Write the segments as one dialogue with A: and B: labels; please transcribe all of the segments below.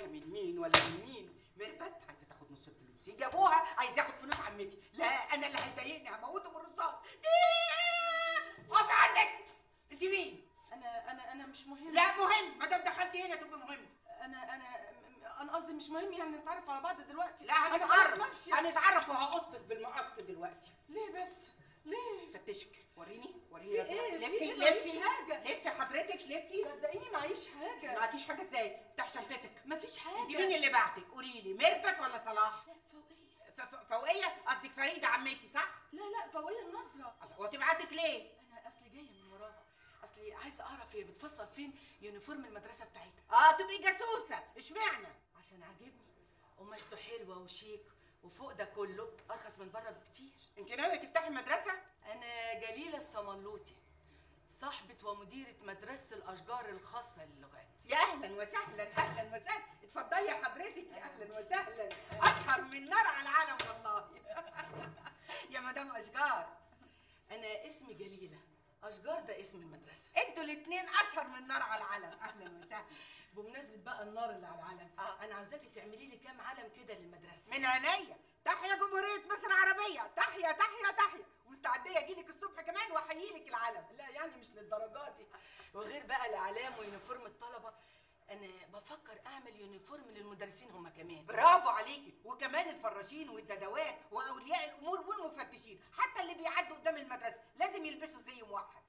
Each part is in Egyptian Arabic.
A: من مين ولا من مين ميرفت عايزه تاخد نص الفلوس يجي ابوها عايز ياخد فلوس عمتي لا انا اللي هيضايقني هموته بالرصاص اقفي عندك انت مين
B: انا انا انا مش مهم
A: لا مهم ما دام دخلتي هنا تبقى مهم
B: انا انا انا قصدي مش مهم يعني نتعرف على بعض دلوقتي
A: لا
B: أنا خلاص
A: هنتعرف
B: ماشية.
A: هنتعرف وهقصك بالمقص دلوقتي
B: ليه بس ليه
A: فتشك وريني وريني
B: في
A: يا
B: إيه؟
A: زلمة.
B: في
A: لفي
B: إيه؟ معيش
A: لفي
B: حاجة.
A: لفي حضرتك لفي
B: صدقيني معيش حاجه
A: معكيش حاجه ازاي افتح شنطتك
B: مفيش حاجه
A: انت مين اللي بعتك قولي لي ميرفت ولا صلاح
B: لا فوقيه
A: ف- ف- فوقيه قصدك فريده عمتي صح
B: لا لا فوقيه النظره
A: الله، وتبعتك ليه
B: انا اصلي جايه من وراها اصلي عايزه اعرف هي بتفصل فين يونيفورم المدرسه بتاعتها
A: اه تبقي جاسوسه اشمعنى
B: عشان عاجبني قماشته حلوه وشيك وفوق ده كله ارخص من بره بكتير
A: انت ناويه تفتحي مدرسه
B: انا جليله الصملوطي صاحبة ومديرة مدرسة الأشجار الخاصة للغات
A: يا اهلا وسهلا اهلا وسهلا اتفضلي يا حضرتك يا اهلا وسهلا اشهر من نار على العالم والله يا مدام اشجار
B: أنا اسمي جليلة أشجار ده اسم المدرسة
A: انتوا الاثنين اشهر من نار على العالم اهلا وسهلا
B: بمناسبة بقى النار اللي على العلم
A: آه.
B: أنا عاوزاكي تعملي لي كام علم كده للمدرسة
A: من عينيا تحيا جمهوريه مصر العربيه تحيا تحيا تحيا مستعديه اجيلك الصبح كمان واحييلك العلم
B: لا يعني مش للدرجات دي وغير بقى الأعلام ويونيفورم الطلبة أنا بفكر أعمل يونيفورم للمدرسين هما كمان
A: برافو عليكي وكمان الفراشين والددوات واولياء الامور والمفتشين حتى اللي بيعدوا قدام المدرسه لازم يلبسوا زي موحد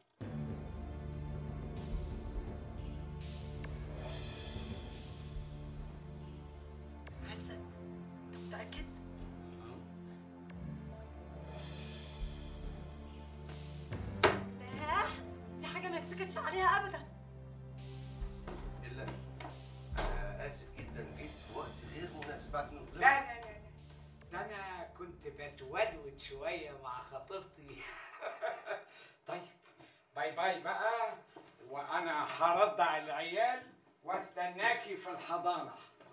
B: حسن أنت متأكد؟
C: لا دي حاجة ما يتسكتش عليها أبدا
D: الا انا اسف جدا جيت في وقت غير مناسب بعد من غير
E: لا لا لا لا. ده انا كنت بتودود شويه مع خطيبتي طيب باي باي بقى وانا هرضع العيال واستناكي في الحضانه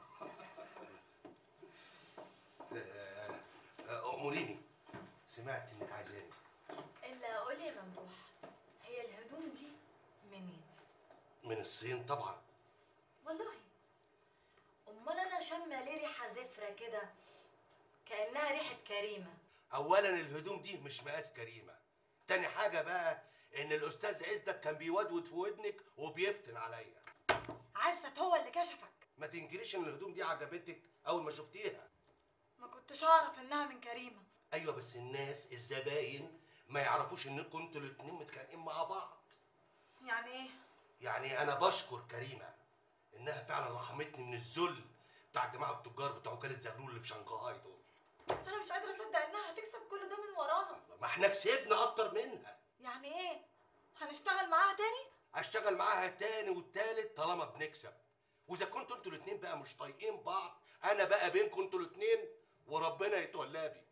D: آه، آه، اموريني سمعت انك عايزاني
C: إلا قولي يا ممدوح هي الهدوم دي منين؟
D: من الصين طبعا
C: والله أمال أنا شامة ليه ريحة زفرة كده كأنها ريحة كريمة
D: اولا الهدوم دي مش مقاس كريمه تاني حاجه بقى ان الاستاذ عزت كان بيودود في ودنك وبيفتن عليا
C: عزت هو اللي كشفك
D: ما تنكريش ان الهدوم دي عجبتك اول ما شفتيها
C: ما كنتش أعرف إنها من كريمة
D: ايوه بس الناس الزباين ما يعرفوش انكم انتوا الاتنين متخانقين مع بعض
C: يعني إيه؟
D: يعني انا بشكر كريمه انها فعلا رحمتني من الذل بتاع الجماعه التجار بتوع وكاله زغلول اللي في شنغهاي دول
C: بس أنا مش قادرة أصدق إنها هتكسب كل ده من ورانا
D: ما احنا كسبنا اكتر منها
C: يعني إيه؟ هنشتغل معاها تاني؟
D: اشتغل معاها التاني والتالت طالما بنكسب واذا كنتوا انتوا الاتنين بقى مش طايقين بعض انا بقى بينكم انتوا الاتنين وربنا يتولى بي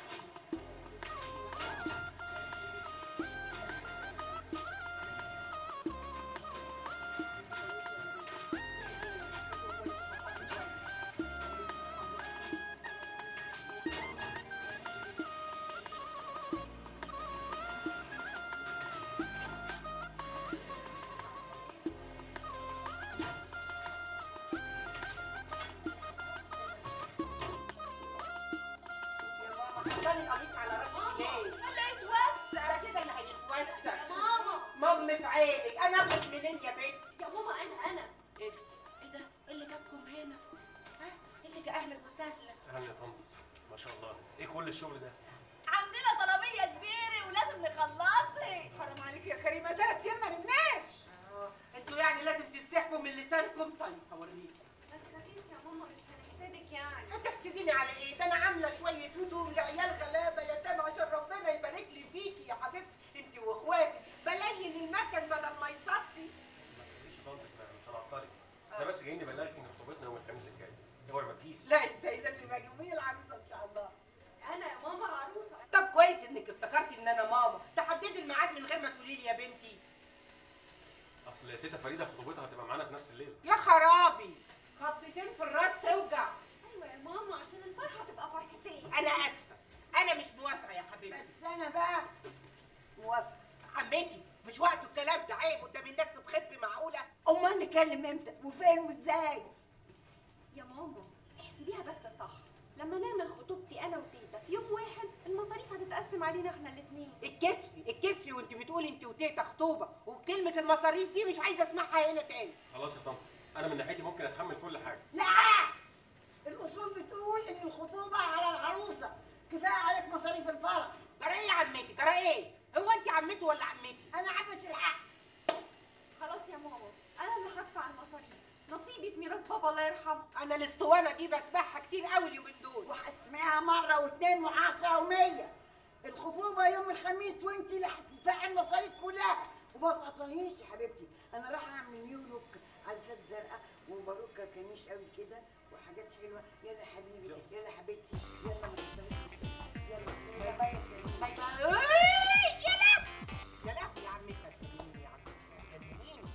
A: يا ماما حطاني القميص على راسي ليه
C: لا يتوسع
A: ده كده اللي هيتوسع
C: يا ماما
A: مام في عينك انا اخد منين يا بنت
C: يا ماما أنا أنا
A: ايه ده؟ ايه ده إيه اللي جابكم هنا ها إيه اللي جا اهلا وسهلا
F: اهلا يا طنط ما شاء الله ايه كل الشغل ده
C: عندنا طلبية كبيرة ولازم نخلصها
A: حرام عليك يا كريمه ثلاث ايام ما نمناش انتوا يعني لازم تتسحبوا من لسانكم طيب هوريك
C: ما تخافيش يا ماما مش هنحسدك يعني
A: هتحسديني على ايه ده انا عامله شويه هدوم لعيال غلابه يتامى عشان ربنا يبارك لي فيكي يا حبيبتي انت واخواتك بلين المكن بدل ما يصدي
F: ما تخليش طنطك انا مش هنعطلك انا بس جايين نبلغك ان خطوبتنا يوم الخميس الجاي اوعي ما تجيش
A: لا ازاي لازم اجي ومين العروسه ان شاء الله
C: أنا يا ماما العروسة
A: طب كويس انك افتكرتي ان انا ماما تحددي الميعاد من غير ما تقولي لي يا بنتي
F: اصل تيتا فريده خطوبتها هتبقى معانا في نفس الليله
A: يا خرابي خبطتين في الراس توجع
C: أيوة يا ماما عشان الفرحة تبقى فرحتين
A: انا اسفه انا مش موافقه يا حبيبتي بس انا بقى موافقه عمتي مش وقت الكلام ده عيب قدام الناس تتخبي معقوله امال نتكلم امتى وفين وازاي
G: يا ماما احسبيها بس صح لما نعمل خطوبتي انا وتيتا في يوم واحد المصاريف هتتقسم علينا احنا الاثنين
A: الكسفي الكسفي وانت بتقولي انت وتيتا خطوبه وكلمه المصاريف دي مش عايزه اسمعها هنا تاني
F: خلاص يا طنط انا من ناحيتي ممكن اتحمل كل حاجه
H: لا الاصول بتقول ان الخطوبه على العروسه كفايه عليك مصاريف الفرح
A: جرى ايه يا عمتي جرى ايه هو انت عمتي ولا عمتي
H: انا عملت الحق
G: خلاص يا ماما انا اللي هدفع المصاريف نصيبي في ميراث بابا الله يرحمه
A: انا الاسطوانه دي بسمعها كتير قوي اليومين دول
H: وهتسمعها مره واثنين وعشرة ومية الخطوبه يوم الخميس وانت اللي هتدفعي المصاريف كلها وما تعطلنيش يا حبيبتي انا رايحه اعمل نيو لوك عدسات زرقاء وباروكه كميش قوي كده وحاجات حلوه يلا حبيبي يلا حبيبتي يلا ما تقدريش يلا يلا باي
A: إيه، يا لهوي يا لهوي يا عمتي هتجنني يا عمتي هتجنني.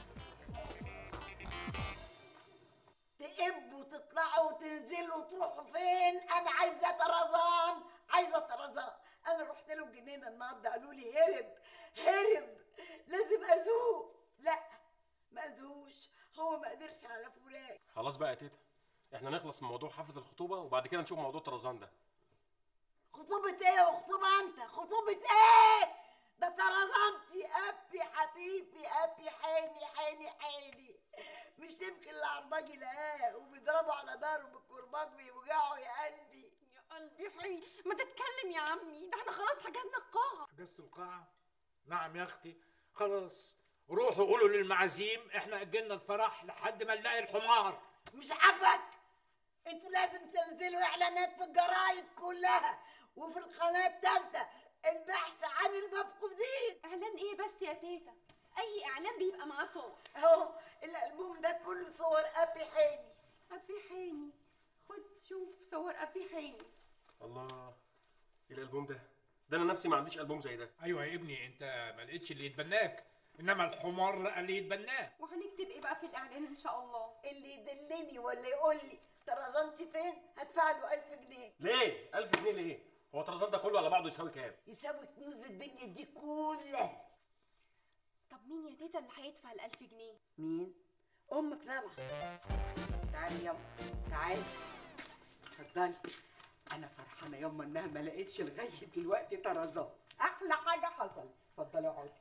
H: تقبوا تطلعوا وتنزلوا وتروحوا فين انا عايزه طرزان عايزه طرزان انا رحت له الجنينه النهارده قالوا لي هرب هرب لازم ازوق لا ما ازوش هو ما قدرش على فراق
F: خلاص بقى يا تيتا احنا نخلص من موضوع حفله الخطوبه وبعد كده نشوف موضوع طرزان ده
H: خطوبة ايه وخطوبة انت خطوبة ايه ده طرزانتي ابي حبيبي ابي حيني حيني حيني مش يمكن العرباجي لقاه وبيضربوا على داره بالكرباج بيوجعوا يا قلبي
G: يا قلبي حي ما تتكلم يا عمي ده احنا خلاص حجزنا القاعه
I: حجزت القاعة؟ نعم يا أختي خلاص روحوا قولوا للمعازيم احنا أجلنا الفرح لحد ما نلاقي الحمار
H: مش عاجبك انتوا لازم تنزلوا اعلانات في الجرايد كلها وفي القناة التالتة البحث عن المفقودين
G: اعلان ايه بس يا تيتا اي اعلان بيبقى معاه صور
H: اهو الالبوم ده كله صور ابي حيني
G: ابي حاني خد شوف صور ابي حاني
F: الله ايه الالبوم ده ده انا نفسي ما عنديش البوم زي ده
I: أيوة يا ابني أنت ما لقيتش اللي يتبناك إنما الحمار لقى اللي يتبناه
G: وهنكتب ايه بقى في الاعلان ان شاء الله
H: اللي يدلني ولا يقول لي طرزانتي فين هدفع له 1000 جنيه
F: ليه 1000 جنيه ليه هو طرزان ده كله على بعضه يساوي كام
H: يساوي كنوز الدنيا دي كلها
G: طب مين يا تيتا اللي هيدفع الألف جنيه
H: مين امك طبعا تعالي يلا تعالي
A: اتفضلي انا فرحانه ياما انها ما لقيتش لغايه دلوقتي طرزان احلى حاجه حصل اتفضلي اقعدي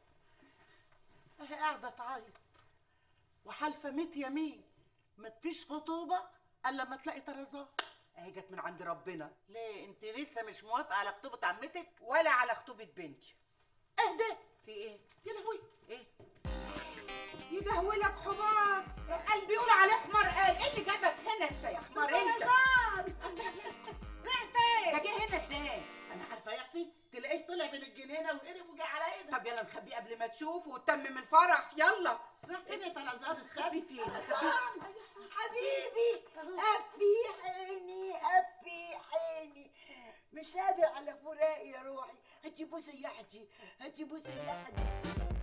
J: اهي قاعده تعيط وحالفه ميت يمين ما تفيش خطوبه الا لما تلاقي طرزان
A: اهي جت من عند ربنا
J: ليه انت لسه مش موافقه على خطوبه عمتك
A: ولا على خطوبه بنتي
J: اهدى
A: في ايه
J: يا لهوي
A: ايه يدهولك حمار قال بيقول عليه حمار قال ايه اللي جابك هنا انت يا حمار انت
J: رايح فين
A: ده جه هنا ازاي
J: انا عارفه يا اختي تلاقيه طلع من الجنينه وقرب وجه على هنا
A: طب يلا نخبيه قبل ما تشوف وتمم الفرح يلا
J: راح فين يا طرزان
A: خبي
J: استني
A: فين
H: حبيبي ابي حيني ابي حيني مش قادر على فراقي يا روحي هاتي بوسه يا حجي هاتي بوسه يا حجي